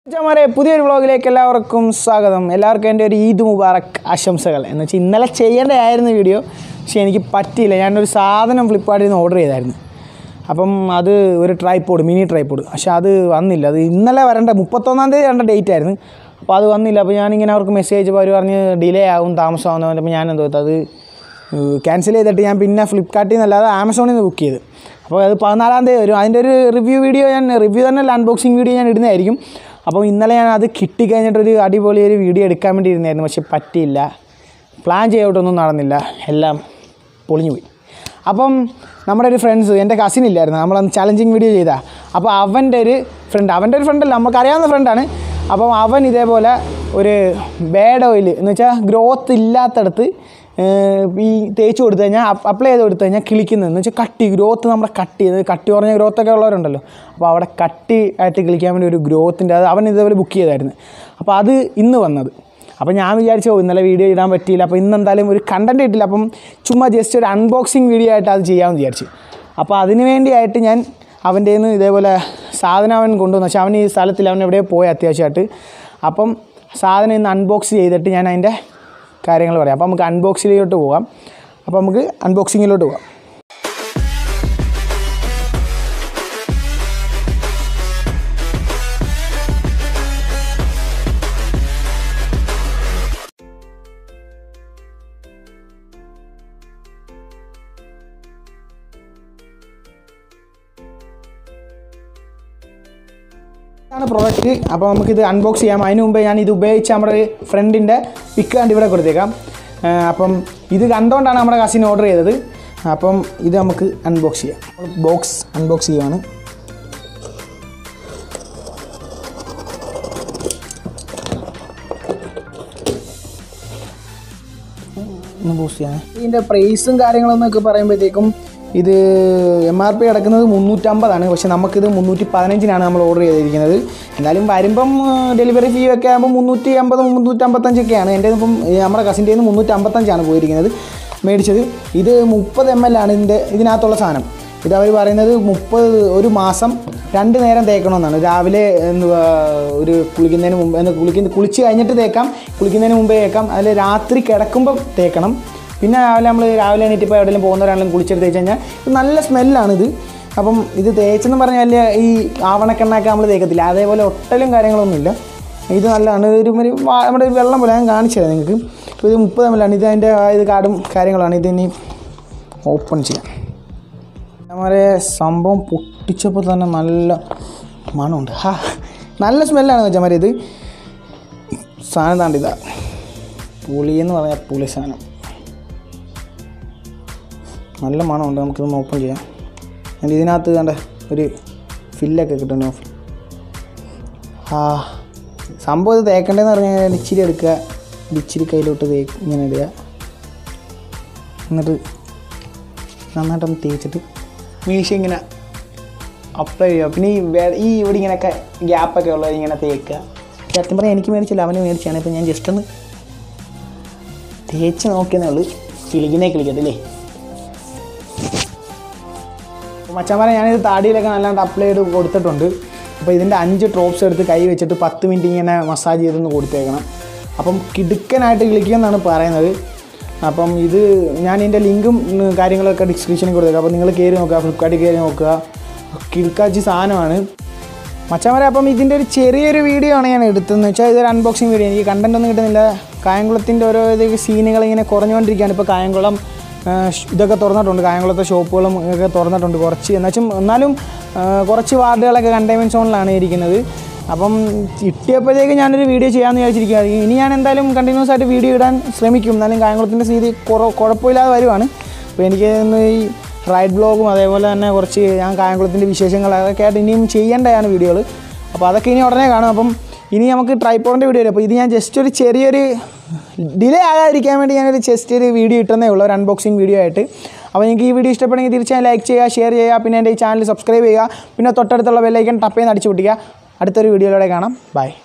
ചമാരെ പുതിയൊരു വ്ളോഗിലേക്ക് എല്ലാവർക്കും സ്വാഗതം എല്ലാവർക്കും എൻ്റെ ഒരു ഈദ് മുബാറക് ആശംസകൾ എന്ന് വെച്ചാൽ ഇന്നലെ ചെയ്യേണ്ടതായിരുന്നു വീഡിയോ പക്ഷേ എനിക്ക് പറ്റിയില്ല ഞാനൊരു സാധനം ഫ്ലിപ്കാർട്ടിൽ നിന്ന് ഓർഡർ ചെയ്തായിരുന്നു അപ്പം അത് ഒരു ട്രൈപ്പോഡ് മിനി ട്രൈപ്പോഡ് പക്ഷെ അത് വന്നില്ല അത് ഇന്നലെ വരേണ്ട മുപ്പത്തൊന്നാം തീയതി വരേണ്ട ഡേറ്റ് ആയിരുന്നു അപ്പോൾ അത് വന്നില്ല അപ്പോൾ ഞാനിങ്ങനെ അവർക്ക് മെസ്സേജ് അവർ പറഞ്ഞ് ഡിലേ ആവും താമസമാകുന്ന പറഞ്ഞപ്പോൾ ഞാൻ എന്തോ അത് ക്യാൻസൽ ചെയ്തിട്ട് ഞാൻ പിന്നെ ഫ്ലിപ്കാർട്ടിൽ നിന്നല്ലാതെ ആമസോണിൽ നിന്ന് ബുക്ക് ചെയ്ത് അപ്പോൾ അത് പതിനാലാം തീയതി വരും അതിൻ്റെ ഒരു റിവ്യൂ വീഡിയോ ഞാൻ റിവ്യൂ തന്നെ അൺബോക്സിങ് വീഡിയോ ഞാൻ ഇടുന്നതായിരിക്കും അപ്പോൾ ഇന്നലെ ഞാൻ അത് കിട്ടിക്കഴിഞ്ഞിട്ടൊരു അടിപൊളി ഒരു വീഡിയോ എടുക്കാൻ വേണ്ടി ഇരുന്നായിരുന്നു പക്ഷെ പറ്റിയില്ല പ്ലാൻ ചെയ്യോട്ടൊന്നും നടന്നില്ല എല്ലാം പൊളിഞ്ഞു പോയി അപ്പം നമ്മുടെ ഒരു ഫ്രണ്ട്സ് എൻ്റെ കസിൻ ഇല്ലായിരുന്നു നമ്മളന്ന് ചലഞ്ചിങ് വീഡിയോ ചെയ്താൽ അപ്പോൾ അവൻ്റെ ഒരു ഫ്രണ്ട് അവൻ്റെ ഒരു ഫ്രണ്ടല്ല നമുക്കറിയാവുന്ന ഫ്രണ്ടാണ് അപ്പം അവൻ ഇതേപോലെ ഒരു ബാഡ് ഓയിൽ എന്ന് വെച്ചാൽ ഗ്രോത്ത് ഇല്ലാത്തടത്ത് ഏഹ്, ഈ തേച്ച് കൊടുത്തു കഴിഞ്ഞാൽ അപ്ലൈ ചെയ്ത് കൊടുത്തു കഴിഞ്ഞാൽ കിളിക്കുന്നത് എന്ന് വെച്ചാൽ കട്ടി ഗ്രോത്ത് നമ്മുടെ കട്ടി ചെയ്ത് കട്ടി കുറഞ്ഞ ഗ്രോത്തൊക്കെ ഉള്ളവരുണ്ടല്ലോ അപ്പോൾ അവിടെ കട്ടി ആയിട്ട് കിളിക്കാൻ വേണ്ടി ഒരു ഗ്രോത്തിൻ്റെ അത് അവൻ ഇതേപോലെ ബുക്ക് ചെയ്തായിരുന്നു അപ്പോൾ അത് ഇന്ന് വന്നത് അപ്പോൾ ഞാൻ വിചാരിച്ചു "ഓ, ഇന്നലെ വീഡിയോ ഇടാൻ പറ്റിയില്ല അപ്പോൾ ഇന്ന് എന്തായാലും ഒരു കണ്ടൻറ് കിട്ടില്ല അപ്പം ചുമ്മാ ജസ്റ്റ് ഒരു അൺബോക്സിങ് വീഡിയോ ആയിട്ട് അത് ചെയ്യാമെന്ന് വിചാരിച്ചു അപ്പോൾ അതിന് വേണ്ടിയായിട്ട് ഞാൻ അവൻ്റെ നിന്ന് ഇതേപോലെ സാധനം അവൻ കൊണ്ടുവന്നു പക്ഷേ അവൻ ഈ സ്ഥലത്തിൽ അവൻ എവിടെയോ പോയി അത്യാവശ്യമായിട്ട് അപ്പം സാധനം ഇന്ന് അൺബോക്സ് ചെയ്തിട്ട് ഞാൻ അതിൻ്റെ കാര്യങ്ങൾ പറയാം അപ്പോൾ നമുക്ക് അൺബോക്സിങ്ങിലോട്ട് പോകാം അപ്പോൾ നമുക്ക് അൺബോക്സിങ്ങിലോട്ട് പോകാം ഇതാണ് പ്രോഡക്റ്റ് അപ്പോൾ നമുക്കിത് അൺബോക്സ് ചെയ്യാം അതിന് മുമ്പേ ഞാൻ ഇത് ഉപയോഗിച്ച് നമ്മുടെ ഒരു ഫ്രണ്ടിൻ്റെ പിക്ക് കണ്ട് ഇവിടെ കൊടുത്തേക്കാം ആ, അപ്പം ഇത് കണ്ടുകൊണ്ടാണ് നമ്മുടെ കസിൻ ഓർഡർ ചെയ്തത് അപ്പം ഇത് നമുക്ക് അൺബോക്സ് ചെയ്യാം ബോക്സ് അൺബോക്സ് ചെയ്യുകയാണ് ഒന്ന് ബൂസ്റ്റ് ചെയ്യാൻ ഇതിൻ്റെ പ്രൈസും കാര്യങ്ങളെന്നൊക്കെ പറയുമ്പോഴത്തേക്കും ഇത് എം ആർ പി കിടക്കുന്നത് മുന്നൂറ്റമ്പതാണ് പക്ഷെ നമുക്കിത് മുന്നൂറ്റി പതിനഞ്ചിനാണ് നമ്മൾ ഓർഡർ ചെയ്തിരിക്കുന്നത് എന്നാലും വരുമ്പം ഡെലിവറി ഫീ ഒക്കെ ആകുമ്പോൾ മുന്നൂറ്റി അമ്പത് മുന്നൂറ്റമ്പത്തഞ്ചൊക്കെയാണ് എൻ്റെ ഇപ്പം ഈ നമ്മുടെ കസിൻ്റെ നിന്ന് മുന്നൂറ്റമ്പത്തഞ്ചാണ് പോയിരിക്കുന്നത് മേടിച്ചത് ഇത് മുപ്പത് എം എൽ ആണ് ഇതിൻ്റെ ഇതിനകത്തുള്ള സാധനം ഇത് അവർ പറയുന്നത് മുപ്പത് ഒരു മാസം രണ്ട് നേരം തേക്കണമെന്നാണ് രാവിലെ എന്തുവാ ഒരു കുളിക്കുന്നതിന് മുമ്പ് എന്ന് കുളിക്കുന്ന കുളിച്ച് കഴിഞ്ഞിട്ട് തേക്കാം കുളിക്കുന്നതിന് മുമ്പേ തേക്കാം അതിൽ രാത്രി കിടക്കുമ്പം തേക്കണം പിന്നെ രാവിലെ നമ്മൾ രാവിലെ എണീറ്റ് ഇപ്പോൾ എവിടെയെങ്കിലും പോകുന്നവരാണെങ്കിലും കുളിച്ചിട്ട് തേച്ച് കഴിഞ്ഞാൽ ഇത് നല്ല സ്മെല്ലാണിത് അപ്പം ഇത് തേച്ചെന്ന് പറഞ്ഞാൽ ഈ ആവണക്കെണ്ണൊക്കെ നമ്മൾ തേക്കത്തില്ല അതേപോലെ ഒട്ടലും കാര്യങ്ങളൊന്നുമില്ല ഇത് നല്ലതാണ് ഒരു ഒരു വാ- നമ്മുടെ ഒരു വെള്ളം പോലെ ഞാൻ കാണിച്ചു തരാം നിങ്ങൾക്ക് ഇപ്പോൾ ഇത് മുപ്പത് എം ഇത് അതിൻ്റെ ഇത് കാർഡും കാര്യങ്ങളാണ് ഇതിനി ഓപ്പൺ ചെയ്യാം നമ്മുടെ സംഭവം പൊട്ടിച്ചപ്പോൾ തന്നെ നല്ല മണമുണ്ട് ഹാ നല്ല സ്മെല്ലാണ് വെച്ചാൽ ഇത് സാധനം താണ്ട് ഇതാ പുളി എന്ന് പറഞ്ഞാൽ പുളി സാധനം നല്ല മണമുണ്ട് നമുക്കിതൊന്ന് ഓപ്പൺ ചെയ്യാം and ഇതിനകത്ത് കണ്ട ഒരു ഫില്ലൊക്കെ കിട്ടുന്നു ആ സംഭവം ഇത് തേക്കണ്ടേന്ന് പറഞ്ഞാൽ ഇച്ചിരി എടുക്കുക ഒരു ഇച്ചിരി കയ്യിലോട്ട് തേ ഇങ്ങനെ ഇടുക എന്നിട്ട് നന്നായിട്ടൊന്ന് തേച്ചിട്ട് മീശ ഇങ്ങനെ അപ്ലൈ ചെയ്യുക പിന്നെ ഈ വേ ഈ ഇവിടെ ഇങ്ങനെയൊക്കെ ഗ്യാപ്പൊക്കെ ഉള്ളത് ഇങ്ങനെ തേക്കുക സത്യം പറഞ്ഞാൽ എനിക്ക് മേടിച്ചില്ല അവന് മേടിച്ചാണ് ഇപ്പം ഞാൻ ജസ്റ്റ് ഒന്ന് തേച്ച് നോക്കിയെന്നേ ഉള്ളൂ കിളിക്കുന്നേ കിളിക്കത്തില്ലേ മച്ചന്മാരെ ഞാനിത് താടിയിലൊക്കെ നല്ലാണ്ട് അപ്ലൈ ചെയ്ത് കൊടുത്തിട്ടുണ്ട് അപ്പോൾ ഇതിൻ്റെ അഞ്ച് ഡ്രോപ്സ് എടുത്ത് കൈ വെച്ചിട്ട് പത്ത് മിനിറ്റ് ഇങ്ങനെ മസാജ് ചെയ്തൊന്ന് കൊടുത്തേക്കണം അപ്പം കിടുക്കനായിട്ട് കിളിക്കുമെന്നാണ് പറയുന്നത് അപ്പം ഇത് ഞാൻ ഇതിൻ്റെ ലിങ്കും ഉം, കാര്യങ്ങളൊക്കെ ഡിസ്ക്രിപ്ഷനിൽ കൊടുത്തേക്കാം അപ്പോൾ നിങ്ങൾ കയറി നോക്കുക ഫ്ലിപ്കാർട്ടിൽ കയറി നോക്കുക കിടുക്കാച്ചി സാധനമാണ് മച്ചന്മാരെ അപ്പം ഇതിൻ്റെ ഒരു ചെറിയൊരു വീഡിയോ ആണ് ഞാൻ എടുത്തതെന്ന് വെച്ചാൽ ഇതൊരു അൺബോക്സിങ് വീഡിയോ എനിക്ക് കണ്ടൻ്റ് ഒന്നും കിട്ടുന്നില്ല കായംകുളത്തിൻ്റെ ഓരോ ഇത് സീനുകൾ ഇങ്ങനെ കുറഞ്ഞുകൊണ്ടിരിക്കുകയാണ് ഇപ്പോൾ കായംകുളം ആ, ഷ്- ഇതൊക്കെ തുറന്നിട്ടുണ്ട് കായംകുളത്തെ ഷോപ്പുകളും ഒക്കെ തുറന്നിട്ടുണ്ട് കുറച്ച് എന്നുവെച്ചും എന്നാലും ആ, കുറച്ച് വാർഡുകളൊക്കെ കണ്ടെയ്ൻമെൻറ്റ് സോണിലാണ് ഇരിക്കുന്നത് അപ്പം കിട്ടിയപ്പോഴത്തേക്ക് ഞാനൊരു വീഡിയോ ചെയ്യാമെന്ന് വിചാരിച്ചിരിക്കുകയാണ് ഇനി ഞാൻ എന്തായാലും കണ്ടിന്യൂസ് ആയിട്ട് വീഡിയോ ഇടാൻ ശ്രമിക്കും എന്നാലും കായംകുളത്തിൻ്റെ സ്ഥിതി കുറ കുഴപ്പമില്ലാതെ വരുവാണ് അപ്പോൾ എനിക്ക് ഇന്ന് ഈ റൈഡ് ബ്ലോഗും അതേപോലെ തന്നെ കുറച്ച് ഞാൻ കായംകുളത്തിൻ്റെ വിശേഷങ്ങൾ അതൊക്കെ ആയിട്ട് ഇനിയും ചെയ്യേണ്ടതാണ് വീഡിയോകൾ അപ്പോൾ അതൊക്കെ ഇനി ഉടനെ കാണും അപ്പം ഇനി നമുക്ക് ട്രൈപ്പോണിൻ്റെ വീഡിയോ വരും അപ്പോൾ ഇത് ഞാൻ ജസ്റ്റ് ഒരു ചെറിയൊരു ഡിലേ ആകാതിരിക്കാൻ വേണ്ടി ഞാനൊരു ജസ്റ്റ് ഒരു വീഡിയോ ഇട്ടുന്നേ ഉള്ളൂ ഒരു അൺബോക്സിങ് വീഡിയോ ആയിട്ട് അപ്പോൾ നിങ്ങൾക്ക് ഈ വീഡിയോ ഇഷ്ടപ്പെടുമെങ്കിൽ തീർച്ചയായും ലൈക്ക് ചെയ്യുക ഷെയർ ചെയ്യുക പിന്നെ എൻ്റെ ഈ ചാനൽ സബ്സ്ക്രൈബ് ചെയ്യുക പിന്നെ തൊട്ടടുത്തുള്ള ബെല്ലൈക്കൻ ടപ്പേന്ന് അടിച്ചു പൊട്ടിക്കുക അടുത്തൊരു വീഡിയോയിലൂടെ കാണാം ബൈ